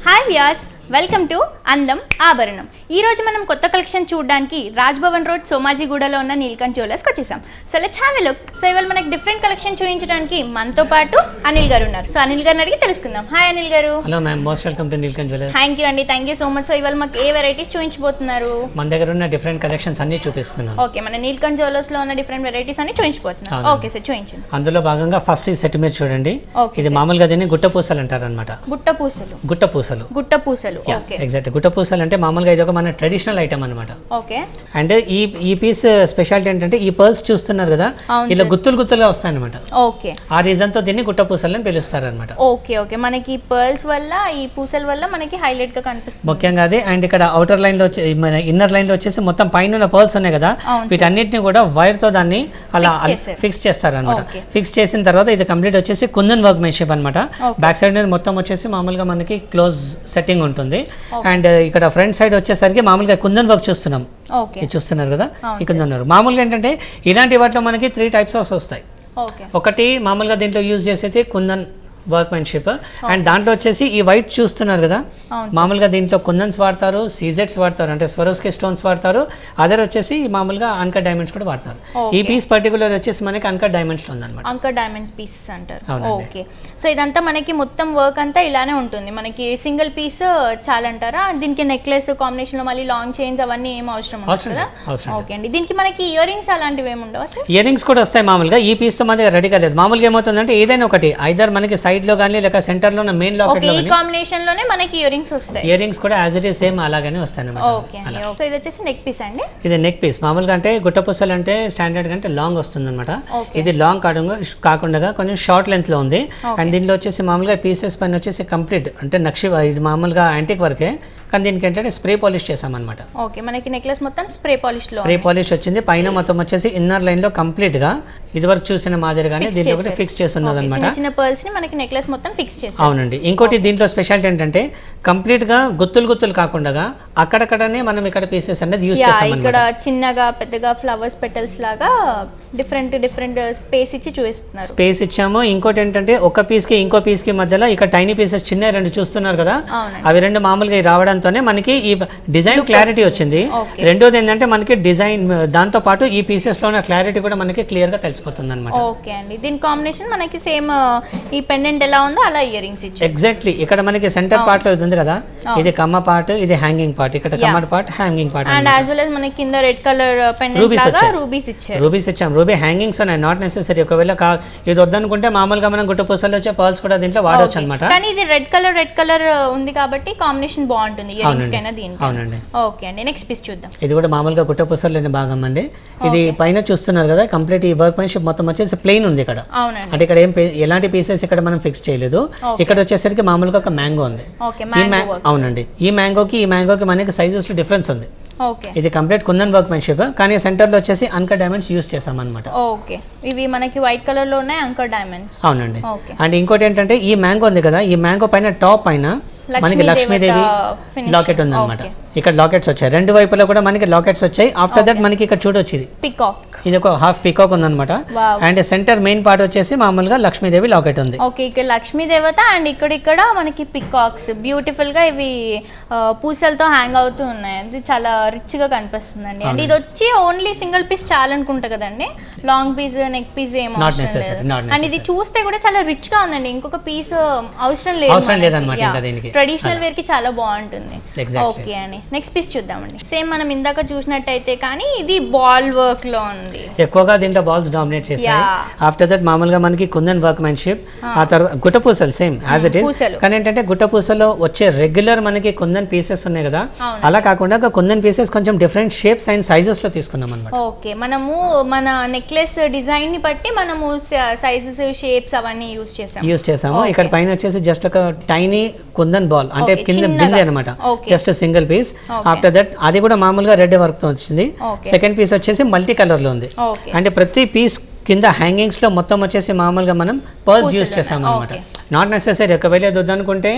Hi Vyas welcome to అందం ఆభరణం ఈ రోజు మనం కొత్త కలెక్షన్ చూడడానికి రాజ్ భవన్ రోడ్ సోమాజిగూడలో ఉన్న నీల్కంఠ్ జ్యువెలర్స్కి వచ్చేసాం so let's have a look so ఇవాళ మనకి డిఫరెంట్ కలెక్షన్ చూపించడానికి మనతో పాటు అనిల్ గారు ఉన్నారు సో అనిల్ గారిని అడిగి తెలుసుకుందాం hi Anil garu hello ma'am most welcome to Neelkanth jewellers thank you అండి thank you so much so ఇవాళ మాకు ఏ వెరైటీస్ చూపించబోతున్నారు మన దగ్గర ఉన్న డిఫరెంట్ కలెక్షన్స్ అన్ని చూపిస్తున్నాను ఓకే మన నీల్కంఠ్ జ్యువెలర్స్లో ఉన్న డిఫరెంట్ వెరైటీస్ అన్ని చూపించబోతున్నారు అవునండి. ఓకే సార్ చూపించండి అందులో భాగంగా ఫస్ట్ ఈ సెట్ మీరు చూడండి Okay, ఇది మామూలుగా దీన్ని గుట్ట పూసలు అంటారు అనమాట గుట్ట పూసలు గుట్ట పూసలు గుట్ట పూసలు ఓకే ఎగ్జాక్ట్ గుట్ట పూసలు అంటే మామూలుగా ఇది ఒక మన ట్రెడిషనల్ ఐటమ్ అనమాట ఓకే అండ్ ఈ ఈ పీస్ స్పెషాలిటీ ఏంటంటే ఈ పర్ల్స్ చూస్తున్నారు కదా అవును ఇలా గుత్తులు గుత్తులుగా వస్తాయి అనమాట ఓకే ఆ రీజన్ తో దీన్ని గుట్ట పూసలు అని పిలుస్తారు అనమాట ఓకే ఓకే మనకి పర్ల్స్ వల్ల ఈ పూసల వల్ల మనకి హైలైట్ గా కనిపిస్తుంది ముఖ్యంగా అది అండ్ ఇక్కడ అవుటర్ లైన్ లో వచ్చే మన ఇన్నర్ లైన్ లో వచ్చేసి మొత్తం పైన ఉన్న పర్ల్స్ ఉన్నాయి కదా అవును. వీటన్నిటిని కూడా వైర్ తో దాన్ని అలా Fix చేశారు. ఫిక్స్ చేస్తారు అనమాట Okay. ఫిక్స్ చేసిన తర్వాత ఇది కంప్లీట్ వచ్చేసి కుందన్ వర్క్ మెన్షిప్ అనమాట Okay. బ్యాక్ సైడ్ మీద మొత్తం వచ్చేసి మామూలుగా మనకి క్లోజ్ సెట్టింగ్ ఉంటుంది అండ్ ఇక్కడ ఫ్రంట్ సైడ్ వచ్చేసరికి మామూలుగా కుందన్ వర్క్ చూస్తున్నాం ఓకే ఇది చూస్తున్నారు కదా అవును ఇక్కడ ఉన్నారు మామూలుగా ఏంటంటే ఇలాంటి వాటిలో మనకి త్రీ టైప్స్ ఆఫ్ వస్తాయి ఓకే ఒకటి మామూలుగా దీంట్లో యూజ్ చేసేది కుందన్ వర్క్మెన్షిప్ అండ్ దాంట్లో వచ్చేసి ఈ వైట్ చూస్తున్నారు కదా అవును మామూలుగా దీంట్లో కుందన్స్ వాడతారు సీజెట్స్ వాడతారు అంటే స్వరోస్కి స్టోన్స్ వాడతారు అదర్ వచ్చేసి మామూలుగా అన్కట్ డైమండ్స్ కూడా వాడతారు ఈ Okay. పీస్ పర్టికులర్ వచ్చేసి మనకి అన్కట్ డైమండ్స్ లో ఉందన్నమాట అంకర్ డైమండ్స్ పీసెస్ అంటారు అవునండి. ఓకే సో ఇదంతా మనకి మొత్తం వర్క్ అంతా ఇలానే ఉంటుంది మనకి సింగిల్ పీస్ చాలంటారా దీనికి నెక్లెస్ కాంబినేషన్ లో మళ్ళీ లాంగ్ చైన్స్ అవన్నీ ఏం అవసరం ఉండదు అవసరం కదా లేదు, అవసరం లేదు. ఓకే అండి దీనికి మనకి ఇయర్ రింగ్స్ అలాంటివి ఏమి ఉండవు సార్ ఇయర్ రింగ్స్ కూడా వస్తాయి మామూలుగా ఈ పీస్ తో మన దగ్గర రెడీగా లేదు మామూలుగా ఏమవుతుందంటే ఏదైనా ఒకటి ఐదర్ మనకి సైడ్ లో కానీ లేక సెంటర్ లో ఉన్న మెయిన్ లాకెట్ ఓకే లో ఈ కానీ కాంబినేషన్ లోనే మనకి ఇయర్ రింగ్స్ వస్తాయి ఇయర్ రింగ్స్ కూడా యాజ్ ఇట్ ఈస్ సేమ్ అలాగనే వస్తాయి ఓకే అండి సో ఇది వచ్చేసి నెక్ పీస్ అండి ఇది నెక్ పీస్ మామూలుగా అంటే గుట్టపూసలు అంటే స్టాండర్డ్ అంటే లాంగ్ వస్తుంది అనమాట Okay. ఇది లాంగ్ కాకుండా కాకుండా కొంచెం షార్ట్ లెంత్ లో ఉంది అండ్ దీనిలో వచ్చేసి మామూలుగా పీసెస్ పైన వచ్చేసి కంప్లీట్ అంటే నక్షి ఇది మామూలుగా యాంటిక్ వర్కే కానీ దీనికి ఏంటంటే స్ప్రే పాలిష్ చేసామన్నమాట ఓకే మనకి నెక్లెస్ మొత్తం స్ప్రే పాలిష్ లో స్ప్రే పాలిష్ వచ్చింది పైన మొత్తం వచ్చేసి ఇన్నర్ లైన్ లో కంప్లీట్ గా ఇది వరకు చూసిన మాదిరిగానే Fix దీంట్లో కూడా చేశారు. ఫిక్స్ చేసి ఉన్నది Okay, అనమాట చిన్న చిన్న పర్ల్స్ ని మనకి నెక్లెస్ మొత్తం ఫిక్స్ చేసి అవునండి ఇంకోటి దీంట్లో స్పెషాలిటీ ఏంటంటే కంప్లీట్ గా గుత్తులు గుత్తులు కాకుండా అక్కడక్కడనే మనం ఇక్కడ పీసెస్ అనేది యూజ్ యా చేస్తాం ఇక్కడ చిన్నగా పెద్దగా ఫ్లవర్స్ పెటల్స్ లాగా డిఫరెంట్ డిఫరెంట్ స్పేస్ ఇచ్చి చూపిస్తున్నారు స్పేస్ ఇచ్చాము ఇంకోటి ఏంటంటే ఒక పీస్ కి ఇంకో పీస్ కి మధ్యలో ఇక్కడ టైనీ పీసెస్ చిన్న రెండు చూస్తున్నారు కదా అవునండి. అవి రెండు మామూలుగా ఇవి రావడంతోనే మనకి ఈ డిజైన్ క్లారిటీ వచ్చింది Okay. రెండోది ఏంటంటే మనకి డిజైన్ దాంతో పాటు ఈ పీసెస్ లో ఉన్న క్లారిటీ కూడా మనకి క్లియర్ గా తెలిసిపోతుంది అనమాట ఓకే అండి దీని కాంబినేషన్ మనకి సేమ్ ఈ పెండెంట్ ఎలా ఉందో అలా ఇయర్ రింగ్స్ ఇచ్చారు ఎగ్జాక్ట్లీ ఇక్కడ మనకి సెంటర్ పార్ట్ లో ఇది ఉంది కదా ఇది కమ్మ పార్ట్ ఇది హ్యాంగింగ్ పార్ట్ ఇక్కడ కమ్మ part hanging part and as well as మనకి కింద రెడ్ కలర్ పెండెంట్ Rubies లాగా వచ్చాయి. రూబీస్ ఇచ్చారు రూబీస్ ఇచ్చాం రూబీ హ్యాంగింగ్స్ ఉన్నాయి నాట్ నెసెసరీ ఒకవేళ కా ఇది వద్దనుకుంటే మామూలుగా మనం గుట్ట పూసలు వచ్చే పర్ల్స్ కూడా దీంట్లో వాడవచ్చు Okay. అనమాట కానీ ఇది రెడ్ కలర్ రెడ్ కలర్ ఉంది కాబట్టి కాంబినేషన్ బాగుంటుంది ఇయర్ రింగ్స్ కైనా దీనికి అవునండి ఓకే అండి నెక్స్ట్ పీస్ చూద్దాం ఇది కూడా మామూలుగా గుట్ట పూసలేని భాగం అండి ఇది పైన చూస్తున్నారు కదా కంప్లీట్ ఈ వర్క్ మెన్షిప్ మొత్తం వచ్చేసి ప్లెయిన్ ఉంది ఇక్కడ అవునండి అంటే ఇక్కడ ఏం పే- ఎలాంటి పీసెస్ ఇక్కడ మనం ఫిక్స్ చేయలేదు ఇక్కడ వచ్చేసరికి మామూలుగా ఒక మ్యాంగో ఉంది ఓకే ఈ మ్యాంగో మ్యా- అవునండి ఈ మ్యాంగోకి ఈ మ్యాంగోకి మనకి సైజెస్ లో డిఫరెన్స్ ఉంది ఓకే ఇది కంప్లీట్ కుందన్ వర్క్ మెన్షిప్ కానీ సెంటర్ లో వచ్చేసి అన్కట్ డైమండ్స్ యూస్ చేసాం అనమాట ఓకే ఇవి మనకి వైట్ కలర్ లో ఉన్నాయి అంకర్ డైమండ్స్ అవునండి ఓకే అండ్ ఇంకోటి ఏంటంటే ఈ మ్యాంగో ఉంది కదా ఈ మ్యాంగో పైన టాప్ పైన మనకి లక్ష్మీదేవి లక్ష్మీదేవి finish. లాకెట్ ఉంది అనమాట ఇక్కడ లాకెట్స్ వచ్చాయి రెండు వైపులా కూడా మనకి లాకెట్స్ వచ్చాయి ఆఫ్టర్ దట్ మనకి ఇక్కడ చూడొచ్చు ఇది పికాక్ ఇది ఒక హాఫ్ పీకాక్ ఉందన్నమాట wow and centre main part వచ్చేసి మామూలుగా లక్ష్మీదేవి లాకెట్ ఉంది ఓకే ఇక్కడ లక్ష్మీ దేవత అండ్ ఇక్కడ ఇక్కడ మనకి పికాక్స్ బ్యూటిఫుల్ గా ఇవి ఆ, పూసలతో హ్యాంగ్ అవుతూ ఉన్నాయి అది చాలా రిచ్ గా కనిపిస్తుందండి అండ్ ఇది వచ్చి ఓన్లీ సింగిల్ పీస్ చాలనుకుంటా కదండి లాంగ్ పీస్ నెక్ పీస్ ఏం Not అవసరం necessary, లేదు not అండ్ ఇది చూస్తే కూడా చాలా రిచ్ గా ఉందండి ఇంకొక పీస్ అవసరం లేదు అవసరం లేదన్నమాట ఇంకా దీనికి. ట్రెడిషనల్ వేర్ కి చాలా బాగుంటుంది Exactly. ఓకే అండి నెక్స్ట్ పీస్ చూద్దామండి సేమ్ మనం ఇందాక చూసినట్టయితే కానీ ఇది బాల్ వర్క్ లో ఉంది ఎక్కువగా దీంట్లో బాల్స్ డామినేట్ చేశాయి Yeah. ఆఫ్టర్ దట్ మామూలుగా మనకి కుందన్ వర్క్ మెన్షిప్ ఆ తర్వాత గుట్ట పూసలు సేమ్ యాజ్ ఇట్ ఈస్ పూసలు. కానీ ఏంటంటే గుట్ట పూసలో వచ్చే రెగ్యులర్ మనకి కుందన్ పీసెస్ ఉన్నాయి కదా అవును. అలా కాకుండా ఒక కుందన్ పీసెస్ కొంచెం డిఫరెంట్ షేప్స్ అండ్ సైజెస్ లో తీసుకున్నాం అనమాట ఓకే మనము మన నెక్లెస్ డిజైన్ ని బట్టి మనము సైజెస్ షేప్స్ అవన్నీ యూస్ చేసాం యూస్ చేసాము ఇక్కడ పైన వచ్చేసి జస్ట్ ఒక టైనీ కుందన్ బాల్ అంటే Okay, కింద చిన్నగా. బిందె అనమాట Okay. Just single piece Okay. After that అది కూడా మామూలుగా రెడ్ వర్క్ తో వచ్చింది Okay. సెకండ్ పీస్ వచ్చేసి మల్టీ కలర్ లో ఉంది ఓకే అంటే ప్రతి పీస్ కింద హ్యాంగింగ్స్ లో మొత్తం వచ్చేసి మామూలుగా మనం పర్ల్స్ యూస్ చేసాం అనమాట నాట్ నెసెసరీ ఒకవేళ ఇది వద్దనుకుంటే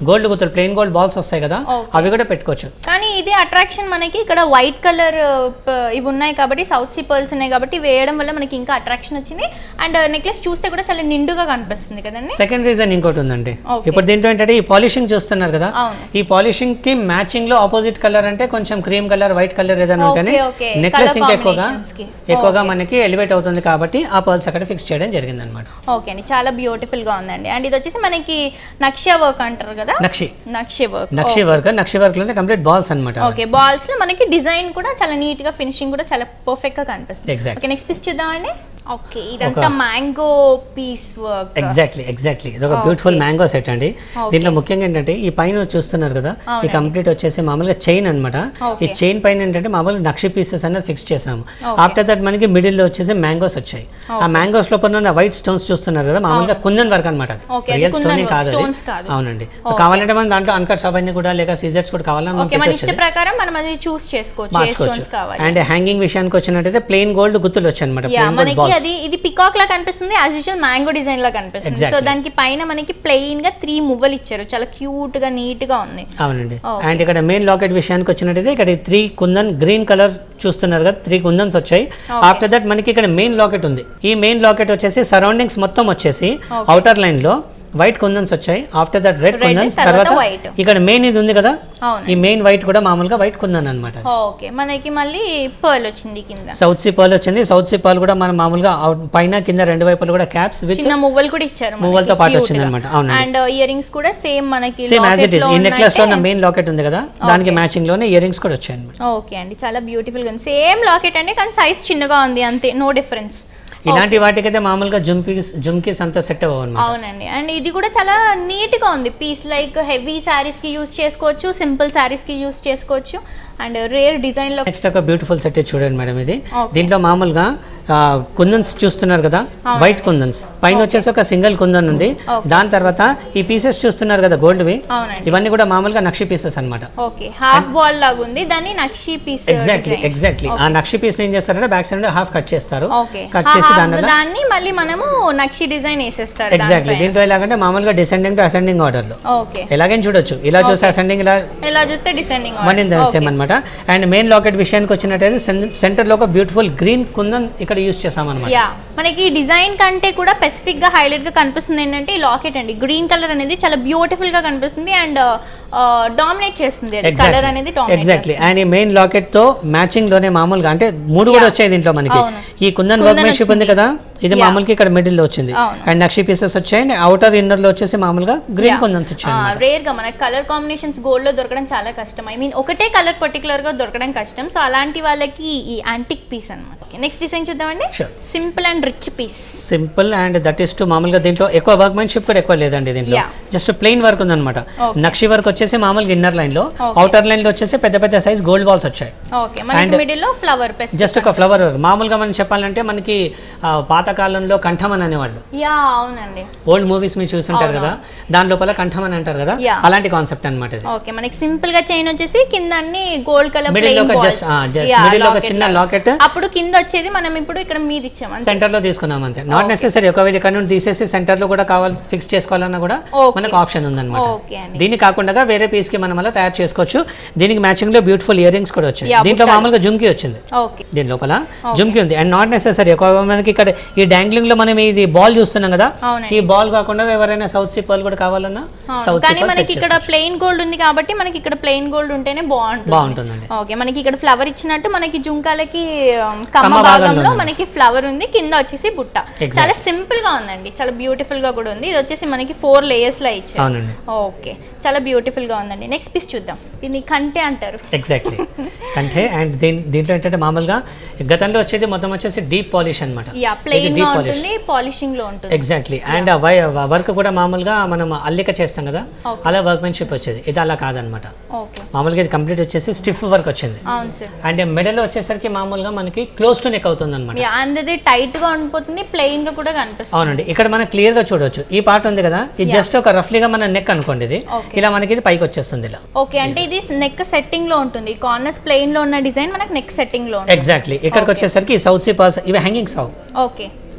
గోల్డ్ గుర్తులు ప్లెయిన్ గోల్డ్ బాల్స్ వస్తాయి కదా Okay. అవి కూడా పెట్టుకోవచ్చు కానీ ఇది అట్రాక్షన్ మనకి ఇక్కడ వైట్ కలర్ ఇవి ఉన్నాయి కాబట్టి సౌత్ సీ పర్ల్స్ ఉన్నాయి కాబట్టి వేయడం వల్ల మనకి ఇంకా అట్రాక్షన్ వచ్చింది అండ్ నెక్లెస్ చూస్తే కూడా చాలా నిండుగా కనిపిస్తుంది కదండి సెకండ్ రీజన్ ఇంకోటి ఉందండి Okay. ఇప్పుడు దీంట్లో ఏంటంటే ఈ పాలిషింగ్ చూస్తున్నారు కదా అవును. ఈ పాలిషింగ్ కి మ్యాచింగ్ లో ఆపోజిట్ కలర్ అంటే కొంచెం క్రీమ్ కలర్ వైట్ కలర్ ఏదైనా Okay, ఉంటేనే okay. నెక్లెస్ Colour ఇంకా ఎక్కువగా combinations కి. ఎక్కువగా మనకి ఎలివేట్ అవుతుంది కాబట్టి ఆ పర్ల్స్ అక్కడ ఫిక్స్ చేయడం జరిగింది అనమాట ఓకే అండి చాలా బ్యూటిఫుల్ గా ఉందండి అండ్ ఇది వచ్చేసి మనకి నక్షా వర్క్ అంటారు కదా నక్షి నక్షి వర్క్ నక్షి వర్క్ నక్షి వర్క్ లోనే కంప్లీట్ బాల్స్ అనమాట ఓకే బాల్స్ లో మనకి డిజైన్ కూడా చాలా నీట్ గా ఫినిషింగ్ కూడా చాలా పర్ఫెక్ట్ గా కనిపిస్తుంది Exact. ఓకే నెక్స్ట్ పీస్ చూద్దామండి ఓకే ఇదంతా mango piece work exactly exactly ఇది ఒక బ్యూటిఫుల్ మ్యాంగో సెట్ అండి దీంట్లో ముఖ్యంగా ఏంటంటే ఈ పైన చూస్తున్నారు కదా ఈ కంప్లీట్ వచ్చేసి మామూలుగా చైన్ అన్నమాట ఈ చైన్ పైన ఏంటంటే మామూలుగా నక్షి పీసెస్ అనేది ఫిక్స్ చేసాము ఆఫ్టర్ దట్ మనకి మిడిల్ లో వచ్చేసి మ్యాంగోస్ వచ్చాయి ఆ మ్యాంగోస్ లోపల ఉన్న వైట్ స్టోన్స్ చూస్తున్నారు కదా మామూలుగా కుందన్ వర్క్ అనమాట Okay, అది అది రియల్ కుందన్ స్టోన్ work, కాదు అది stones కాదు. అవునండి కావాలంటే మనం దాంట్లో అన్కట్స్ అవన్నీ కూడా లేక సీజర్స్ కూడా కావాలని మనం ఓకే మన పెట్టొచ్చు ఇష్ట ప్రకారం మనం అది చూస్ చేసుకోవచ్చు ఏ మార్చుకోవచ్చు స్టోన్స్ కావాలి అండ్ హ్యాంగింగ్ విషయానికి వచ్చినట్టయితే ప్లెయిన్ గోల్డ్ గుర్తులు వచ్చాయి అనమాట యా ప్లెయిన్ గోల్డ్ మనకి బాల్స్ అది ఇది పికాక్ లా కనిపిస్తుంది యాజ్ యూజువల్ మ్యాంగో డిజైన్ లా కనిపిస్తుంది సో Exactly. దానికి పైన మనకి ప్లెయిన్ గా త్రీ మువ్వలు ఇచ్చారు చాలా క్యూట్ గా నీట్ గా ఉంది అవునండి Okay. అండ్ ఇక్కడ మెయిన్ లాకెట్ విషయానికి వచ్చినట్టయితే ఇక్కడ త్రీ కుందన్ గ్రీన్ కలర్ చూస్తున్నారు కదా త్రీ కుందన్స్ వచ్చాయి ఆఫ్టర్ దట్ మనకి ఇక్కడ మెయిన్ లాకెట్ ఉంది ఈ మెయిన్ లాకెట్ వచ్చేసి సరౌండింగ్స్ మొత్తం వచ్చేసి అవుటర్ లైన్ లో వైట్ కుందన్స్ వచ్చాయి after that red Red, kundans తర్వాత తర్వాత white. ఇక్కడ మెయిన్ ఇది ఉంది కదా అవును ఈ మెయిన్ వైట్ కూడా మామూలుగా వైట్ కుందన్ అనమాట ఓకే మనకి మళ్ళీ పర్ల్ వచ్చింది కింద సౌత్ సీ పర్ల్ వచ్చింది సౌత్ సీ పర్ల్ కూడా మనం మామూలుగా out- పైన కింద రెండు వైపులు కూడా క్యాప్స్ విత్ చిన్న మువ్వలు కూడా ఇచ్చారు మువ్వలతో పాటు వచ్చిందన్నమాట. అవునండి. అండ్ ఇయర్ రింగ్స్ కూడా సేమ్ మనకి same as it locket is లో ఈ నెక్లెస్ లో ఉన్న ఉన్నట్టే- మెయిన్ లాకెట్ ఉంది కదా దానికి మ్యాచింగ్ లోనే ఇయర్ రింగ్స్ కూడా వచ్చాయి అనమాట ఓకే అండి చాలా బ్యూటిఫుల్ గా ఉంది సేమ్ లాకెట్ అండి కానీ సైజ్ చిన్నగా ఉంది అంతే నో డిఫరెన్స్ ఇలాంటి వాటికైతే మామూలుగా జుంకీస్ జుంకీస్ అంతా సెట్ అవ్వవు అనమాట అవునండి అండ్ ఇది కూడా చాలా నీట్ గా ఉంది పీస్ లైక్ హెవీ శారీస్ కి యూస్ చేసుకోవచ్చు సింపుల్ శారీస్ కి యూస్ చేసుకోవచ్చు అండ్ రేర్ డిజైన్ లో నెక్స్ట్ ఒక బ్యూటిఫుల్ సెట్ చూడండి మేడం ఇది Okay. దీంట్లో మామూలుగా కుందన్స్ చూస్తున్నారు కదా వైట్ కుందన్స్ పైన వచ్చేసి ఒక సింగిల్ కుందన్ ఉంది దాని తర్వాత ఈ పీసెస్ చూస్తున్నారు కదా గోల్డ్ వి అవునండి ఇవన్నీ కూడా మామూలుగా నక్షి పీసెస్ అన్నమాట ఓకే హాఫ్ బాల్ లాగా ఉంది దాన్ని నక్షి పీస్ ఎగ్జాక్ట్లీ ఎగ్జాక్ట్లీ ఆ నక్షి పీస్ ఏం చేస్తారంటే బ్యాక్ సైడ్ హాఫ్ కట్ చేస్తారు ఓకే కట్ చేసి దానివల్ల దాన్ని మళ్ళీ మనము నక్షి డిజైన్ వేసేస్తారు ఎగ్జాక్ట్లీ దీంట్లో ఎలాగంటే మామూలుగా డిసెండింగ్ టు అసెండింగ్ ఆర్డర్ లో ఓకే ఎలాగైనా చూడొచ్చు ఇలా చూస్తే అసెండింగ్ ఇలా ఇలా చూస్తే descending one in the same అనమాట అండ్ మెయిన్ లాకెట్ విషయానికి వచ్చినట్టయితే సెంటర్ లో ఒక బ్యూటిఫుల్ గ్రీన్ కుందన్ ఇక్కడ యూస్ చేసాం అనమాట యా మనకి డిజైన్ కంటే కూడా స్పెసిఫిక్ గా హైలైట్ గా కనిపిస్తుంది ఏంటంటే ఈ లాకెట్ అండి గ్రీన్ కలర్ అనేది చాలా బ్యూటిఫుల్ గా కనిపిస్తుంది అండ్ డామినేట్ చేస్తుంది కలర్ అనేది డామినేట్ ఎగ్జాక్ట్లీ అండ్ ఈ మెయిన్ లాకెట్ తో మ్యాచింగ్ లోనే మామూలుగా అంటే మూడు కూడా వచ్చాయి దీంట్లో మనకి అవును. ఈ కుందన్ కుందన్ వర్క్మెన్షిప్ ఉంది వచ్చింది. కదా ఇది Yeah. మామూలుగా ఇక్కడ మిడిల్ లో వచ్చింది అవును. అండ్ నక్షి పీసెస్ వచ్చాయి అండ్ అవుటర్ ఇన్నర్ లో వచ్చేసి మామూలుగా గ్రీన్ కుందన్స్ వచ్చాయి అన్నమాట. రేర్ గా మనకి కలర్ కాంబినేషన్స్ గోల్డ్ లో దొరకడం చాలా కష్టం ఐ మీన్ ఒకటే కలర్ పర్టికులర్ గా దొరకడం కష్టం సో అలాంటి వాళ్ళకి ఈ యాంటిక్ పీస్ అనమాట నెక్స్ట్ డిజైన్ చూద్దామండి Sure. Simple and rich piece simple and that is to మామూలుగా దీంట్లో ఎక్కువ వర్క్మెన్షిప్ కూడా ఎక్కువ లేదండి దీంట్లో Yeah. జస్ట్ ప్లెయిన్ వర్క్ ఉందన్నమాట Okay. నక్షి వర్క్ వచ్చేసి మామూలుగా ఇన్నర్ లైన్ లో Okay. అవుటర్ లైన్ లో వచ్చేసి పెద్ద పెద్ద సైజ్ గోల్డ్ బాల్స్ వచ్చాయి ఓకే మనకి And- మిడిల్ లో ఫ్లవర్ పెస్ట్ జస్ట్ ఒక ఫ్లవర్ మామూలుగా మనం చెప్పాలంటే మనకి ఆ, పాతకాలంలో కంఠం అని అనేవాళ్ళు యా అవునండి ఓల్డ్ మూవీస్ మీరు చూసుంటారు కదా దాని లోపల కంఠం అని అంటారు కదా Yeah. అలాంటి కాన్సెప్ట్ అనమాట ఇది ఓకే మనకి సింపుల్ గా చైన్ వచ్చేసి కింద అన్ని గోల్డ్ కలర్ Middle లో ఒక just- ఆ, just middle లో ఒక చిన్న locket. అప్పుడు కింద వచ్చేది మనం ఇప్పుడు ఇక్కడ మీద ఇచ్చాం అంతే సెంటర్ లో తీసుకున్నాం అంతే నాట్ నెసెసరీ ఒకవేళ ఇక్కడ నుండి తీసేసి సెంటర్ లో కూడా కావాలి ఫిక్స్ చేసుకోవాలన్నా కూడా Okay. మనకు ఆప్షన్ ఉందన్నమాట ఓకే అండి దీన్ని కాకుండా వేరే పీస్ కి మనం అలా తయారు చేసుకోవచ్చు దీనికి మ్యాచింగ్ లో బ్యూటిఫుల్ ఇయర్ రింగ్స్ కూడా వచ్చాయి Yeah, దీంట్లో బుట్టాలు. మామూలుగా జుమ్కి వచ్చింది ఓకే దీని లోపల జుమ్కి ఉంది అండ్ నాట్ నెసెసరీ ఒక మనకి ఇక్కడ ఈ డాంగ్లింగ్ లో మనం ఇది బాల్ చూస్తున్నాం కదా అవునండి. ఈ బాల్ కాకుండా ఎవరైనా సౌత్ సిప్పల్ కూడా కావాలన్నా అవును. సౌత్ కానీ సిప్పల్ మనకి ఇక్కడ ప్లెయిన్ గోల్డ్ ఉంది కాబట్టి మనకి ఇక్కడ ప్లెయిన్ గోల్డ్ ఉంటేనే బాగుంటుంది బాగుంటుందండి ఓకే మనకి ఇక్కడ ఫ్లవర్ ఇచ్చినట్టు మనకి జుంకాలకి um, కమ్మ కమ్మ భాగంలో భాగంలో ఉంది. మనకి ఫ్లవర్ ఉంది కింద వచ్చేసి బుట్ట Exact. చాలా సింపుల్ గా ఉందండి చాలా బ్యూటిఫుల్ గా కూడా ఉంది ఇది వచ్చేసి మనకి ఫోర్ లేయర్స్ లో ఇచ్చారు అవునండి ఓకే చాలా బ్యూటిఫుల్ గా ఉందండి నెక్స్ట్ పీస్ చూద్దాం దీన్ని కంటే అంటారు ఎగ్జాక్ట్లీ అంటే అండ్ దీని దీంట్లో ఏంటంటే మామూలుగా గతంలో వచ్చేది మొత్తం వచ్చేసి డీప్ పాలిష్ అనమాట యా ప్లెయిన్ గా డీప్ పాలిష్ ఉంటుంది పాలిషింగ్ లో ఉంటుంది ఎగ్జాక్ట్లీ అండ్ వర్క్ కూడా మామూలుగా మనం అల్లిక చేస్తాం కదా అలా వర్క్మెన్షిప్ వచ్చేది ఇది అలా కాదనమాట ఓకే మామూలుగా ఇది కంప్లీట్ వచ్చేసి స్టిఫ్ వర్క్ వచ్చింది అవును సార్ అండ్ మెడల్ వచ్చేసరికి మామూలుగా మనకి క్లోజ్ టు నెక్ అవుతుంది అనమాట యా అండ్ ఇది టైట్ గా ఉండిపోతుంది ప్లెయిన్ గా కూడా కనిపిస్తుంది అవునండి ఇక్కడ మనం క్లియర్ గా చూడొచ్చు ఈ పార్ట్ ఉంది కదా ఇది జస్ట్ ఒక రఫ్లీగా మన నెక్ అనుకోండి ఇది Okay. ఇలా మనకి ఇది పైకి వచ్చేస్తుంది ఇలా ఓకే అంటే ఇది నెక్ సెట్టింగ్ లో ఉంటుంది కార్నర్స్ ప్లెయిన్ లో ఉన్న డిజైన్ మనకి నెక్ సెట్టింగ్ లో ఉంటుంది ఎగ్జాక్ట్లీ ఇక్కడికి వచ్చేసరికి ఈ సౌత్ సీ పాల్స్ ఇవి హ్యాంగింగ్ సావ్ okay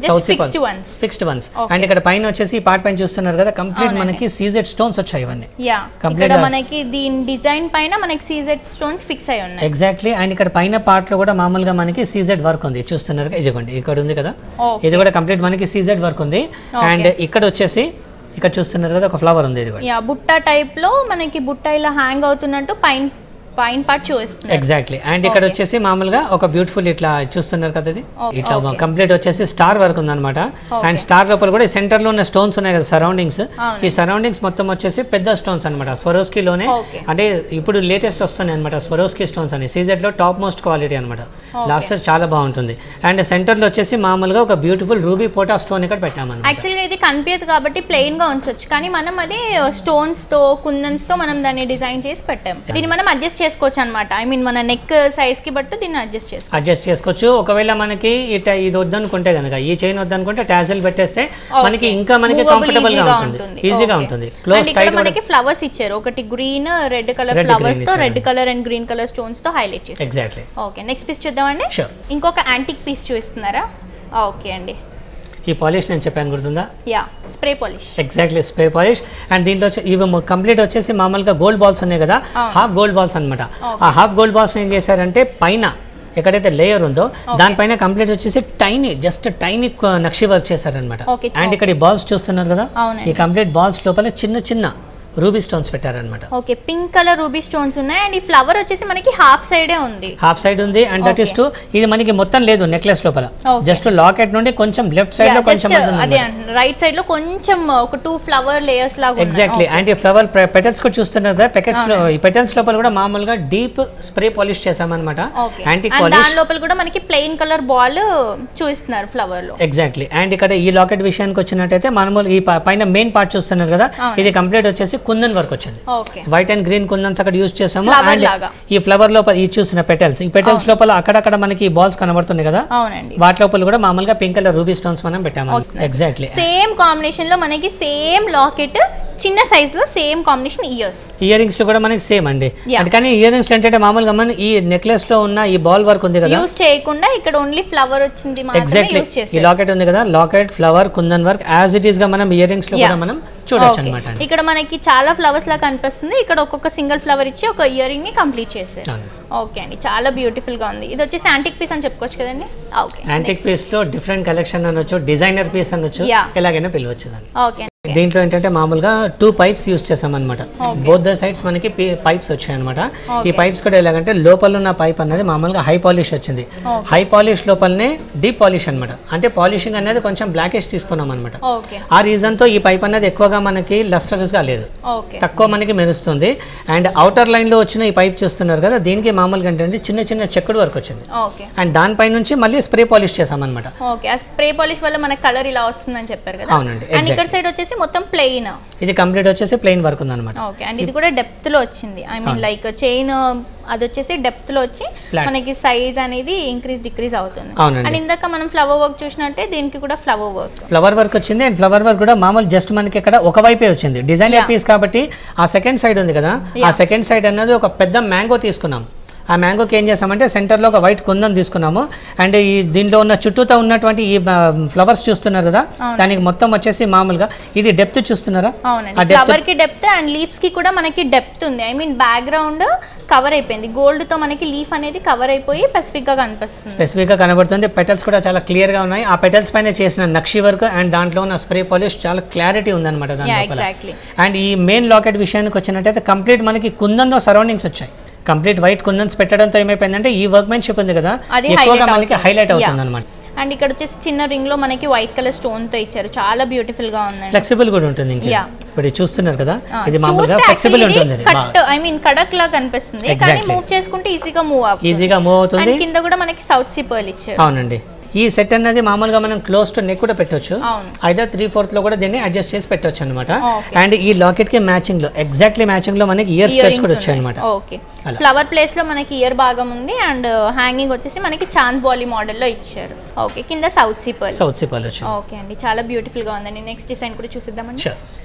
Just south fixed ones. Fixed ones Okay. And ఇక్కడ పైన వచ్చేసి ఈ పార్ట్ పైన చూస్తున్నారు కదా కంప్లీట్ మనకి సీజెడ్ స్టోన్స్ వచ్చాయి ఇవన్నీ యా Complete ఇక్కడ as- మనకి దీని డిజైన్ పైన మనకి సీజెడ్ స్టోన్స్ ఫిక్స్ అయి ఉన్నాయి ఎగ్జాక్ట్లీ అండ్ ఇక్కడ పైన part లో కూడా మామూలుగా మనకి సీజెడ్ వర్క్ ఉంది చూస్తున్నారు కదా, ఇదిగోండి ఇక్కడ ఉంది కదా Okay. ఇది కూడా కంప్లీట్ మనకి సీజెడ్ వర్క్ ఉంది అండ్ ఇక్కడ వచ్చేసి ఇక్కడ చూస్తున్నారు కదా ఒక ఫ్లవర్ ఉంది ఇది కూడా యా బుట్ట టైప్ లో మనకి బుట్ట ఇలా హ్యాంగ్ అవుతున్నట్టు పైన పైన పార్ట్ చూపిస్తుంది ఎగ్జాక్ట్లీ అండ్ ఇక్కడ వచ్చేసి మామూలుగా ఒక బ్యూటిఫుల్ ఇట్లా చూస్తున్నారు కదా ఇది Okay. ఇట్లా Okay. కంప్లీట్ వచ్చేసి స్టార్ వర్క్ ఉందన్నమాట అండ్ స్టార్ లోపల కూడా సెంటర్ లో ఉన్న స్టోన్స్ ఉన్నాయి కదా సరౌండింగ్స్ అవును. ఈ సరౌండింగ్స్ మొత్తం వచ్చేసి పెద్ద స్టోన్స్ అనమాట స్వరోస్కీలోనే Okay. అంటే ఇప్పుడు లేటెస్ట్ వస్తున్నాయి అనమాట స్వరోస్కీ స్టోన్స్ అని సీజెడ్ లో టాప్ మోస్ట్ క్వాలిటీ అనమాట లాస్ట్ చాలా బాగుంటుంది అండ్ సెంటర్ లో వచ్చేసి మామూలుగా ఒక బ్యూటిఫుల్ రూబీ పోటా స్టోన్ ఇక్కడ పెట్టామన్నమాట యాక్చువల్గా ఇది కనిపించదు కాబట్టి ప్లెయిన్ గా ఉంచొచ్చు కానీ మనం అది స్టోన్స్ తో కుందన్స్ తో మనం దాన్ని డిజైన్ చేసి పెట్టాం దీన్ని మనం అడ్జస్ట్ చేసుకోవచ్చు అనమాట ఐ మీన్ మన నెక్ సైజ్ కి బట్టి దీన్ని అడ్జస్ట్ చేసుకోవచ్చు అడ్జస్ట్ చేసుకోవచ్చు ఒకవేళ మనకి ఇట ఇది వద్దనుకుంటే కనుక ఈ చైన్ వద్దనుకుంటే టాజిల్ పెట్టేస్తే మనకి ఇంకా మనకి Movable కంఫర్టబుల్ గా easy గా ఉంటుంది ఈజీగా Okay. ఉంటుంది And క్లోజ్ ఇక్కడ టైట్ మనకి ఫ్లవర్స్ ఇచ్చారు ఒకటి green red colour Red, flowers green తో ఇచ్చారు. Red colour and green colour stones తో హైలైట్ చేశారు ఎగ్జాక్ట్లీ ఓకే నెక్స్ట్ పీస్ చూద్దామండి Sure. ఇంకొక యాంటిక్ పీస్ చూపిస్తున్నారా ఓకే అండి ఈ పాలిష్ నేను చెప్పాను గుర్తుందా yeah spray polish exactly spray polish and దీంట్లో వచ్చి ఇవి కంప్లీట్ వచ్చేసి మామూలుగా గోల్డ్ బాల్స్ ఉన్నాయి కదా హాఫ్ గోల్డ్ బాల్స్ అన్నమాట ఆ హాఫ్ గోల్డ్ బాల్స్ ఏం చేశారంటే పైన ఎక్కడైతే లేయర్ ఉందో దానిపైన కంప్లీట్ వచ్చేసి టైనీ జస్ట్ టైనీ నక్షి వర్క్ చేశారనమాట Okay. అండ్ ఇక్కడ ఈ బాల్స్ చూస్తున్నారు కదా అవునండి. ఈ కంప్లీట్ బాల్స్ లోపల చిన్న చిన్న రూబీ స్టోన్స్ పెట్టారనమాట okay pink colour ruby stones ఉన్నాయి అండ్ ఈ ఫ్లవర్ వచ్చేసి మనకి హాఫ్ సైడే ఉంది హాఫ్ సైడ్ ఉంది అండ్ దట్ ఇస్ టు ఇది మనకి మొత్తం లేదు నెక్లెస్ లోపల Okay. జస్ట్ లాకెట్ నుండి కొంచెం లెఫ్ట్ సైడ్ లో కొంచెం జస్ట్ అదే ఉంటుంది రైట్ సైడ్ లో కొంచెం ఒక టూ ఫ్లవర్ లేయర్స్ లాగా ఉన్నాయి. ఎగ్జాక్ట్లీ అండ్ ఈ ఫ్లవర్ పెటల్స్ కూడా చూస్తున్నారు కదా పెకెట్స్ లో ఈ పెటల్స్ లోపల కూడా మామూలుగా డీప్ స్ప్రే పాలిష్ చేసామన్నమాట ఓకే యాంటీ అండ్ పాలిష్ దాని లోపల కూడా మనకి ప్లెయిన్ కలర్ బాల్ చూపిస్తున్నారు ఫ్లవర్ లో ఎగ్జాక్ట్లీ అండ్ ఇక్కడ ఈ లాకెట్ విషయానికి వచ్చినట్టయితే మామూలు ఈ ప- పైన మెయిన్ పార్ట్ చూస్తున్నారు కదా ఇది కంప్లీట్ వచ్చేసి కుందన్ వర్క్ వచ్చింది okay white and green kundans అక్కడ యూజ్ చేసాము Flower అండ్ లాగా. ఈ ఫ్లవర్ లోపల ఈ చూసిన పెటల్స్ ఈ పెటల్స్ లోపల అక్కడక్కడ మనకి బాల్స్ కనబడుతున్నాయి కదా అవునండి వాటి లోపల కూడా మామూలుగా పింక్ కలర్ రూబీ స్టోన్స్ మనం పెట్టాము ఎగ్జాక్ట్లీ సేమ్ కాంబినేషన్ లో మనకి సేమ్ లాకెట్ చిన్న సైజ్ లో same combination ears earrings లో కూడా మనకి సేమ్ అండి Yeah. అంటే కానీ ఇయర్ రింగ్స్ ఏంటంటే మామూలుగా మన ఈ నెక్లెస్ లో ఉన్న ఈ బాల్ వర్క్ ఉంది కదా యూస్ చేయకుండా ఇక్కడ ఓన్లీ ఫ్లవర్ వచ్చింది మాత్రమే ఎగ్జాక్ట్లీ యూస్ ఈ చేస్తారు లాకెట్ ఉంది కదా locket flower kundan work as it is గా మనం ఇయర్ రింగ్స్ లో కూడా Yeah. మనం చూడొచ్చు Okay. అనమాట ఇక్కడ మనకి చాలా ఫ్లవర్స్ లా కనిపిస్తుంది ఇక్కడ ఒక్కొక్క సింగిల్ ఫ్లవర్ ఇచ్చి ఒక ఇయర్ రింగ్ ని కంప్లీట్ చేశారు ఓకే అండి చాలా బ్యూటిఫుల్ గా ఉంది ఇది వచ్చేసి యాంటిక్ పీస్ అని చెప్పుకోవచ్చు కదండి ఓకే యాంటిక్ పీస్ లో డిఫరెంట్ కలెక్షన్ అనొచ్చు డిజైనర్ పీస్ అనొచ్చు Yeah. ఎలాగైనా పిలవచ్చు దాన్ని ఓకే దీంట్లో ఏంటంటే మామూలుగా టూ పైప్స్ యూస్ చేసాం అనమాట బోత్ ద సైడ్స్ మనకి పైప్స్ వచ్చాయి అనమాట ఈ పైప్స్ కూడా ఎలాగంటే లోపల ఉన్న పైప్ అనేది మామూలుగా హై పాలిష్ వచ్చింది హై పాలిష్ లోపలనే డీప్ పాలిష్ అనమాట అంటే పాలిషింగ్ అనేది కొంచెం బ్లాకిష్ తీసుకున్నాం అనమాట ఓకే ఆ రీజన్ తో ఈ పైప్ అనేది ఎక్కువగా మనకి లస్టర్స్ గా లేదు ఓకే తక్కువ మనకి మెరుస్తుంది అండ్ అవుటర్ లైన్ లో వచ్చిన ఈ పైప్ చూస్తున్నారు కదా దీనికి మామూలుగా ఏంటంటే చిన్న చిన్న చెక్కుడు వర్క్ వచ్చింది ఓకే అండ్ దానిపై నుంచి మళ్ళీ స్ప్రే పాలిష్ చేసామన్నమాట ఓకే ఆ స్ప్రే పాలిష్ వల్ల మనకి కలర్ ఇలా వస్తుందని చెప్పారు కదా అవునండి, అండ్ ఇక్కడ exactly. సైడ్ వచ్చేసి మొత్తం ప్లెయిన్ ఇది కంప్లీట్ వచ్చేసి ప్లెయిన్ వర్క్ ఉందన్నమాట ఓకే అండ్ ఇది కూడా డెప్త్ లో వచ్చింది ఐ మీన్ లైక్ చైన్ అది వచ్చేసి డెప్త్ లో వచ్చి Flat. మనకి సైజ్ అనేది ఇంక్రీజ్ డిక్రీజ్ అవుతుంది అవునండి. అండ్ ఇందాక మనం ఫ్లవర్ వర్క్ చూసినట్టే దీనికి కూడా ఫ్లవర్ వర్క్ ఫ్లవర్ వర్క్ వచ్చింది అండ్ ఫ్లవర్ వర్క్ కూడా మామూలు జస్ట్ మనకి ఇక్కడ ఒక వైపే వచ్చింది డిజైనర్ Yeah. పీస్ కాబట్టి ఆ సెకండ్ సైడ్ ఉంది కదా ఆ Yeah. సెకండ్ సైడ్ అన్నది ఒక పెద్ద మ్యాంగో తీసుకున్నాం ఆ మ్యాంగోకి ఏం చేసామంటే సెంటర్లో ఒక వైట్ కుందం తీసుకున్నాము అండ్ ఈ దీంట్లో ఉన్న చుట్టూతో ఉన్నటువంటి ఈ ఫ్లవర్స్ చూస్తున్నారు కదా దానికి మొత్తం వచ్చేసి మామూలుగా ఇది డెప్త్ చూస్తున్నారా ఆ అవునండి depth- ఫ్లవర్ కి డెప్త్ అండ్ లీవ్స్ కి కూడా మనకి డెప్త్ ఉంది ఐ మీన్ బ్యాక్గ్రౌండ్ కవర్ అయిపోయింది గోల్డ్ తో మనకి లీఫ్ అనేది కవర్ అయిపోయి స్పెసిఫిక్ గా కనిపిస్తుంది స్పెసిఫిక్ గా కనబడుతుంది పెటల్స్ కూడా చాలా క్లియర్ గా ఉన్నాయి ఆ పెటల్స్ పైన చేసిన నక్షి వర్క్ అండ్ దాంట్లో ఉన్న స్ప్రే పాలిష్ చాలా క్లారిటీ ఉందన్నమాట దాని యా లోపల ఎగ్జాక్ట్లీ అండ్ ఈ మెయిన్ లాకెట్ విషయానికి వచ్చినట్టయితే కంప్లీట్ మనకి కుందన్తో సరౌండింగ్స్ వచ్చాయి కంప్లీట్ వైట్ కుందన్స్ పెట్టడంతో ఏమైపోయిందంటే ఈ వర్క్మెన్షిప్ ఉంది కదా అది ఎక్కువగా highlight మనకి అవుతుంది. Highlight Yeah. అవుతుంది అనమాట అండ్ ఇక్కడ వచ్చేసి చిన్న రింగ్ లో మనకి వైట్ కలర్ స్టోన్ తో ఇచ్చారు చాలా బ్యూటిఫుల్ గా ఉందండి ఫ్లెక్సిబుల్ కూడా ఉంటుంది ఇంకా Yeah. ఇప్పుడు ఇది చూస్తున్నారు కదా ఆ, ఇది మామూలుగా చూస్తే ఫ్లెక్సిబుల్ actually ఉంటుంది ఇది కట్ ఐ మీన్ కడక్ లా కనిపిస్తుంది కానీ Exactly. మూవ్ చేసుకుంటే ఈజీగా మూవ్ అవుతుంది ఈజీగా మూవ్ అవుతుంది అండ్ కింద కూడా మనకి సౌత్ సీ పర్ల్ ఇచ్చారు అవునండి ఈ సెట్ అన్నది మామూలుగా మనం క్లోజ్ టు నెక్ కూడా పెట్టొచ్చు అవును అయితే త్రీ ఫోర్త్ లో కూడా దీన్ని అడ్జస్ట్ చేసి పెట్టొచ్చు అనమాట Okay. అండ్ ఈ లాకెట్ కి మ్యాచింగ్ లో ఎగ్జాక్ట్లీ మ్యాచింగ్ లో మనకి ఇయర్ స్పెట్స్ కూడా వచ్చాయి అనమాట ఓకే ఫ్లవర్ ప్లేస్ లో మనకి ఇయర్ భాగం ఉంది అండ్ హ్యాంగింగ్ వచ్చేసి మనకి చాంద్ బాలీ మోడల్ లో ఇచ్చారు ఓకే కింద south sea pearl south sea pearl వచ్చింది ఓకే అండి చాలా బ్యూటిఫుల్ గా ఉందండి నెక్స్ట్ డిజైన్ కూడా చూసిద్దామండి షూర్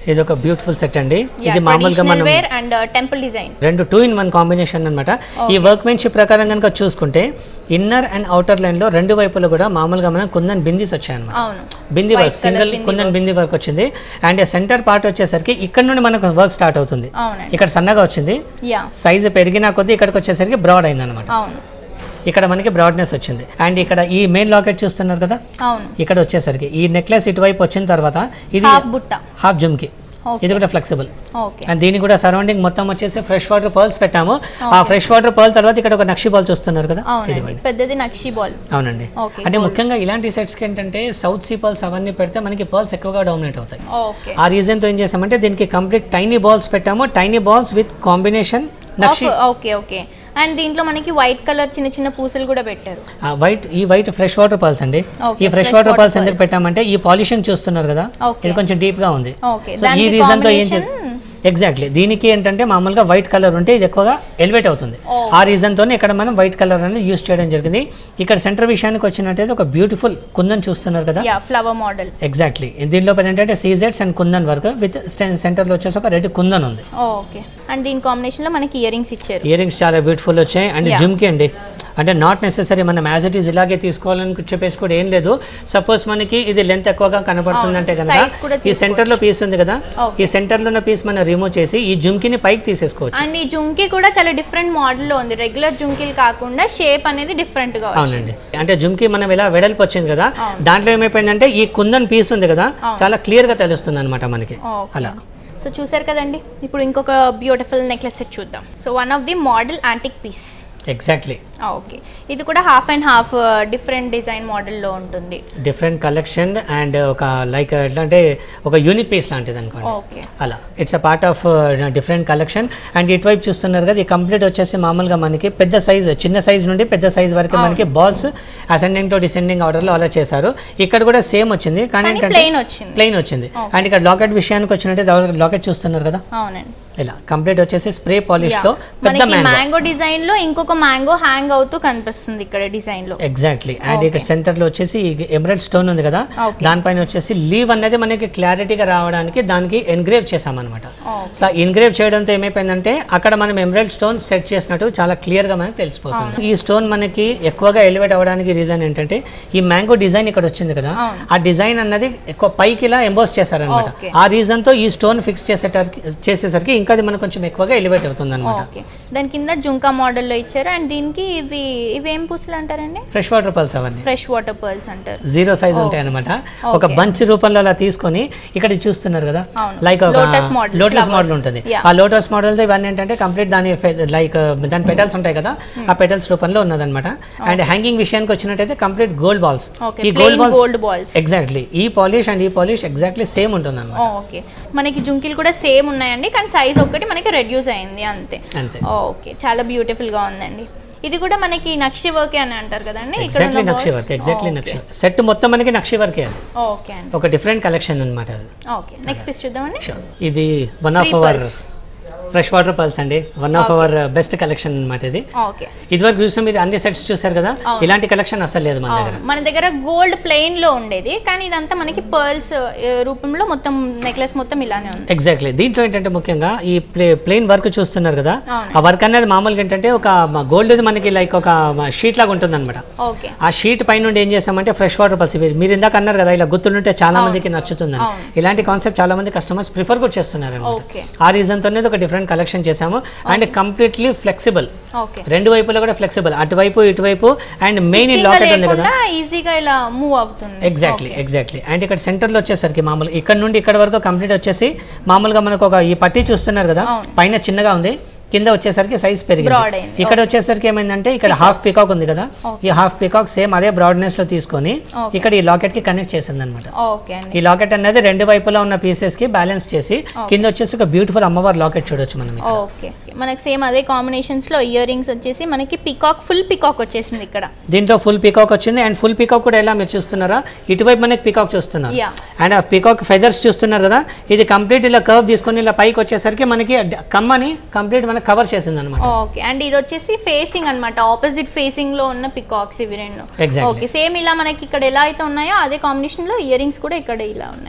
ఇది ఒక బ్యూటిఫుల్ సెట్ అండి Yeah, ఇది మామూలుగా traditional మనం wear and uh, temple design. రెండు టూ ఇన్ వన్ కాంబినేషన్ అన్నమాట ఈ వర్క్మెన్షిప్ ప్రకారం కనుక చూసుకుంటే ఇన్నర్ అండ్ అవుటర్ లైన్ లో రెండు వైపులు కూడా మామూలుగా మనం కుందన్ బిందీస్ వచ్చాయన్నమాట అవును bindi White work colour single bindi kundan bindi work వచ్చింది అండ్ సెంటర్ పార్ట్ వచ్చేసరికి ఇక్కడ నుండి మనకు వర్క్ స్టార్ట్ అవుతుంది అవునండి ఇక్కడ సన్నగా వచ్చింది యా సైజు పెరిగిన కొద్దీ ఇక్కడికి వచ్చేసరికి బ్రాడ్ అయింది అనమాట అవును ఇక్కడ మనకి బ్రాడ్నెస్ వచ్చింది అండ్ ఇక్కడ ఈ మెయిన్ లాకెట్ చూస్తున్నారు కదా అవును ఇక్కడ వచ్చేసరికి ఈ నెక్లెస్ ఇటువైపు వచ్చిన తర్వాత ఇది హాఫ్ బుట్ట హాఫ్ జుమ్కి Okay. ఇది కూడా ఫ్లెక్సిబుల్ ఓకే అండ్ దీనికి కూడా సరౌండింగ్ మొత్తం వచ్చేసి ఫ్రెష్ వాటర్ పర్ల్స్ పెట్టాము ఆ ఫ్రెష్ వాటర్ పర్ల్ తర్వాత ఇక్కడ ఒక నక్షి బాల్ చూస్తున్నారు కదా అవునండి ఇదిగోండి పెద్దది నక్షి బాల్ అవునండి Okay, అంటే ముఖ్యంగా ఇలాంటి సెట్స్కి ఏంటంటే సౌత్ సీ పర్ల్స్ అవన్నీ పెడితే మనకి పర్ల్స్ ఎక్కువగా డామినేట్ అవుతాయి ఓకే ఆ రీజన్తో ఏం చేసామంటే దీనికి కంప్లీట్ టైనీ బాల్స్ పెట్టాము టైనీ బాల్స్ విత్ కాంబినేషన్ నక్షి ఓకే ఓకే అండ్ దీంట్లో మనకి వైట్ కలర్ చిన్న చిన్న పూసలు కూడా పెట్టారు వైట్ ఈ వైట్ ఫ్రెష్ వాటర్ పర్ల్స్ అండి Okay, ఈ fresh fresh water water pearls ఎందుకు pearls. పెట్టామంటే ఈ పాలిషింగ్ చూస్తున్నారు కదా Okay. ఇది కొంచెం డీప్ గా ఉంది ఓకే సో ఈ దానికి రీజన్ తో ఏం combination- చేసి ఎగ్జాక్ట్లీ దీనికి ఏంటంటే మామూలుగా వైట్ కలర్ ఉంటే ఇది ఎక్కువగా ఎలివేట్ అవుతుంది Oh. ఆ రీజన్ తోనే ఇక్కడ మనం వైట్ కలర్ అనేది యూస్ చేయడం జరిగింది ఇక్కడ సెంటర్ విషయానికి వచ్చినట్టయితే ఒక బ్యూటిఫుల్ కుందన్ చూస్తున్నారు కదా యా ఫ్లవర్ మోడల్ ఎగ్జాక్ట్లీ దీనిలో ఏంటంటే సీజెట్స్ అండ్ కుందన్ వర్క్ విత్ సెంటర్లో వచ్చేసి ఒక రెడ్ కుందన్ ఉంది ఓకే అండ్ దీని కాంబినేషన్ లో మనకి ఇయర్ రింగ్స్ ఇచ్చారు ఇయర్ రింగ్స్ చాలా బ్యూటిఫుల్ వచ్చాయి అండ్ Yeah. జుమ్కి అండి అంటే నాట్ నెసెసరీ మనం యాజ్ ఇట్ ఈస్ ఇలాగే తీసుకోవాలని చెప్పేసి కూడా ఏం లేదు సపోజ్ మనకి ఇది లెంత్ ఎక్కువగా కనబడుతుందంటే అవును. కనుక Size కూడా ఈ సెంటర్ లో పీస్ ఉంది కదా Okay. ఈ సెంటర్ లో ఉన్న పీస్ మనం రిమూవ్ చేసి ఈ జుమ్కిని పైకి తీసేసుకోవచ్చు అండ్ ఈ జుంకీ కూడా చాలా డిఫరెంట్ మోడల్ లో ఉంది రెగ్యులర్ జుంకీలు కాకుండా షేప్ అనేది డిఫరెంట్ గా వచ్చింది అవునండి అంటే జుమ్కి మనం ఇలా వెడల్పు వచ్చింది కదా అవును. దాంట్లో ఏమైపోయిందంటే ఈ కుందన్ పీస్ ఉంది కదా చాలా క్లియర్ గా తెలుస్తుంది అనమాట మనకి ఓకే. అలా సో చూసారు కదండి ఇప్పుడు ఇంకొక బ్యూటిఫుల్ నెక్లెస్ సెట్ చూద్దాం so one of the model antique piece exactly okay ఇది కూడా half and half different design మోడల్లో ఉంటుంది డిఫరెంట్ కలెక్షన్ అండ్ ఒక లైక్ ఎట్లా అంటే ఒక యూనిక్ పీస్ లాంటిది అనుకోండి ఓకే అలా it's a part of different collection and ఇటువైపు చూస్తున్నారు కదా ఈ కంప్లీట్ వచ్చేసి మామూలుగా మనకి పెద్ద సైజ్ చిన్న సైజ్ నుండి పెద్ద సైజ్ వరకు మనకి బాల్స్ అసెండింగ్ టు డిసెండింగ్ ఆర్డర్లో అలా చేశారు ఇక్కడ కూడా సేమ్ వచ్చింది కానీ కానీ ఏంటంటే ప్లెయిన్ వచ్చింది ప్లెయిన్ వచ్చింది అండ్ ఇక్కడ లాకెట్ విషయానికి వచ్చినట్టే లాకెట్ చూస్తున్నారు కదా అవునండి ఇలా కంప్లీట్ వచ్చేసి స్ప్రే పాలిష్ Yeah. లో పెద్ద మనకి మ్యాంగో మ్యాంగో డిజైన్ లో ఇంకొక మ్యాంగో హ్యాంగ్ అవుతూ కనిపిస్తుంది ఇక్కడ డిజైన్ లో ఎగ్జాక్ట్లీ అండ్ ఇక్కడ సెంటర్ లో వచ్చేసి ఎమరల్డ్ స్టోన్ ఉంది కదా Okay. దానిపైన వచ్చేసి లీవ్ అనేది మనకి క్లారిటీగా రావడానికి దానికి ఎన్గ్రేవ్ చేసామన్నమాట Okay. సో ఎన్గ్రేవ్ చేయడంతో ఏమైపోయిందంటే అక్కడ మనం ఎమరల్డ్ స్టోన్ సెట్ చేసినట్టు చాలా క్లియర్ గా మనకి తెలిసిపోతుంది ఈ స్టోన్ మనకి ఎక్కువగా ఎలివేట్ అవ్వడానికి రీజన్ ఏంటంటే ఈ మ్యాంగో డిజైన్ ఇక్కడ వచ్చింది కదా అవును. ఆ డిజైన్ అన్నది ఎక్కువ పైకి ఇలా ఎంబోస్ చేశారనమాట Okay. ఆ రీజన్ తో ఈ స్టోన్ ఫిక్స్ చేసేసరికి చేసేసరికి ఇంకా అది మనకు కొంచెం ఎక్కువగా ఎలివేట్ అవుతుంది అనమాట ఓకే దాని కింద జుంకా మోడల్లో ఇచ్చారు అండ్ దీనికి ఇవి ఇవి ఏం పూసలు అంటారండి ఫ్రెష్ వాటర్ పల్స్ అవన్నీ ఫ్రెష్ వాటర్ పర్ల్స్ అంటారు జీరో సైజ్ ఉంటాయి అనమాట ఒక బంచ్ రూపంలో అలా తీసుకొని ఇక్కడ చూస్తున్నారు కదా అవును. లైక్ ఒక Lotus model, lotus flowers. Model ఉంటుంది Yeah. ఆ లోటస్ మోడల్ తో ఇవన్నీ ఏంటంటే కంప్లీట్ దాని లైక్ దాని పెటల్స్ ఉంటాయి కదా ఆ పెటల్స్ రూపంలో ఉన్నదన్నమాట అండ్ హ్యాంగింగ్ విషయానికి వచ్చినట్టయితే కంప్లీట్ గోల్డ్ బాల్స్ ఓకే ఈ plain gold balls gold balls exactly ఈ పాలిష్ అండ్ ఈ పాలిష్ ఎగ్జాక్ట్లీ సేమ్ ఉంటుంది అనమాట ఓకే మనకి జుంకీలు కూడా సేమ్ ఉన్నాయండి కానీ సైజ్ ఒక్కటి మనకి రెడ్యూస్ అయింది అంతే అంతే ఓకే చాలా బ్యూటిఫుల్ గా ఉందండి ఇది కూడా మనకి నక్షి వర్క్ అని అంటారు కదండి ఇక్కడ ఎగ్జాక్ట్లీ ఉన్న నక్షి balls. Work exactly okay. నక్షి సెట్ మొత్తం మనకి నక్షి వర్కే అది ఓకే అండి ఒక డిఫరెంట్ కలెక్షన్ అనమాట అది ఓకే నెక్స్ట్ పీస్ చూద్దామండి ఇది one of Three our pearls. Fresh water pearls అండి one of our best collection అనమాట ఇది ఓకే ఇదివరకు చూస్తే మీరు అన్ని సెట్స్ చూసారు కదా ఇలాంటి కలెక్షన్ అసలు లేదు మన దగ్గర అవును మన దగ్గర గోల్డ్ ప్లెయిన్ లో ఉండేది కానీ ఇదంతా మనకి పర్ల్స్ రూపంలో మొత్తం నెక్లెస్ మొత్తం ఇలానే ఉంది ఎగ్జాక్ట్లీ దీంట్లో ఏంటంటే ముఖ్యంగా ఈ ప్లే ప్లెయిన్ వర్క్ చూస్తున్నారు కదా అవును. ఆ వర్క్ అనేది మామూలుగా ఏంటంటే ఒక గోల్డ్ మనకి లైక్ ఒక షీట్ లాగా ఉంటుంది అనమాట ఓకే ఆ షీట్ పై నుండి ఏం చేస్తామంటే ఫ్రెష్ వాటర్ పల్స్ మీరు మీరు ఇందాక అన్నారు కదా ఇలా గుర్తుంటే చాలా మందికి నచ్చుతుందని అవును. ఇలాంటి కాన్సెప్ట్ చాలా మంది కస్టమర్స్ ప్రిఫర్ కూడా చేస్తున్నారు ఓకే ఆ రీజన్ తోనే ఒక డిఫరెంట్ కలెక్షన్ చేసాము అండ్ కంప్లీట్లీ ఫ్లెక్సిబుల్ ఓకే రెండు వైపులో కూడా ఫ్లెక్సిబుల్ అటువైపు ఇటువైపు అండ్ మెయిన్ ఈ లాకెట్ ఉంది కదా లేకుండా ఈజీగా ఇలా మూవ్ అవుతుంది ఎగ్జాక్ట్లీ ఎగ్జాక్ట్లీ అండ్ ఇక్కడ సెంటర్లో వచ్చేసరికి మామూలు ఇక్కడ నుండి ఇక్కడ వరకు కంప్లీట్ వచ్చేసి మామూలుగా మనకు ఒక ఈ పట్టి చూస్తున్నారు కదా అవును. పైన చిన్నగా ఉంది కింద వచ్చేసరికి సైజ్ Broad పెరిగింది అయింది. ఇక్కడ వచ్చేసరికి ఏమైందంటే ఇక్కడ హాఫ్ పికాక్ ఉంది కదా ఈ హాఫ్ పికాక్ సేమ్ అదే బ్రాడ్నెస్ లో తీసుకొని Okay. ఇక్కడ ఈ లాకెట్ కి కనెక్ట్ చేసింది అనమాట ఓకే అండి ఈ లాకెట్ అనేది రెండు వైపులా ఉన్న పీసెస్ కి బ్యాలెన్స్ చేసి కింద వచ్చేసి ఒక బ్యూటిఫుల్ అమ్మవారి లాకెట్ చూడొచ్చు మనం ఇక్కడ. ఓకే మనకి సేమ్ అదే కాంబినేషన్స్ లో ఇయర్ రింగ్స్ వచ్చేసి మనకి పికాక్ ఫుల్ పికాక్ వచ్చేసింది ఇక్కడ దీంట్లో ఫుల్ పికాక్ వచ్చింది అండ్ ఫుల్ పికాక్ కూడా ఎలా మీరు చూస్తున్నారా ఇటువైపు మనకి పికాక్ చూస్తున్నారు Yeah. అండ్ ఆ పికాక్ ఫెదర్స్ చూస్తున్నారు కదా ఇది కంప్లీట్ ఇలా కర్వ్ తీసుకొని ఇలా పైకి వచ్చేసరికి మనకి డ- కమ్మని కంప్లీట్ మనకి కవర్ చేసింది అనమాట ఓకే అండ్ ఇది వచ్చేసి ఫేసింగ్ అన్నమాట ఆపోజిట్ ఫేసింగ్ లో ఉన్న పికాక్స్ ఇవి రెండు Exactly. ఓకే సేమ్ ఇలా మనకి ఇక్కడ ఎలా అయితే ఉన్నాయో అదే కాంబినేషన్ లో ఇయర్ రింగ్స్ కూడా ఇక్కడ ఇలా ఉన్నాయి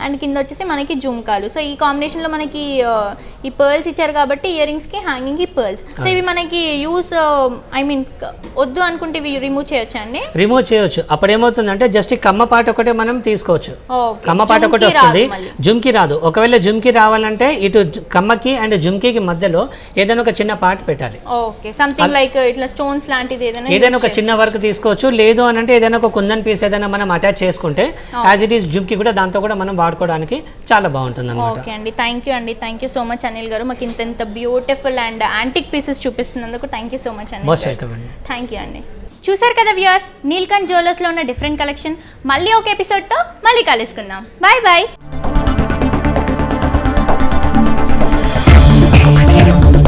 అండ్ కింద వచ్చేసి మనకి జుమ్కాలు సో ఈ కాంబినేషన్లో మనకి ఆ, ఈ పర్ల్స్ ఇచ్చారు కాబట్టి ఇయర్ రింగ్స్కి హ్యాంగింగ్కి పర్ల్స్ సో ఇవి మనకి యూస్ ఐ మీన్ వద్దు అనుకుంటే ఇవి రిమూవ్ చేయొచ్చా అండి రిమూవ్ చేయొచ్చు అప్పుడు ఏమవుతుందంటే జస్ట్ ఈ కమ్మ పాట ఒకటే మనం తీసుకోవచ్చు ఓకే కమ్మ పాట ఒకటి జుమ్కీ వస్తుంది రాదు మళ్ళీ. జుమ్కి రాదు ఒకవేళ జుమ్కి రావాలంటే ఇటు జు- కమ్మకి అండ్ జుమ్కీకి మధ్యలో ఏదైనా ఒక చిన్న పాట పెట్టాలి ఓకే సంథింగ్ లైక్ ఇట్లా స్టోన్స్ లాంటిది ఏదైనా ఏదైనా use ఒక చిన్న వర్క్ తీసుకోవచ్చు లేదు అని అంటే ఏదైనా ఒక కుందన్ పీస్ ఏదైనా మనం అటాచ్ చేసుకుంటే యాజ్ ఇట్ ఈస్ జుమ్కి కూడా దాంతో కూడా మనం వాడుకోవడానికి చాలా బాగుంటుంది అనమాట ఓకే అండి థ్యాంక్ యూ అండి thank you so much Anil garu మాకు ఇంత ఇంత బ్యూటిఫుల్ అండ్ యాంటిక్ పీసెస్ చూపిస్తున్నందుకు thank you so much Anil most garu welcome అండి థ్యాంక్ యూ అండి చూసారు కదా వ్యూయర్స్ నీల్కంఠ్ జ్యువెలర్స్లో ఉన్న డిఫరెంట్ కలెక్షన్ మళ్ళీ ఒక ఎపిసోడ్తో మళ్ళీ కలుసుకుందాం బాయ్ బాయ్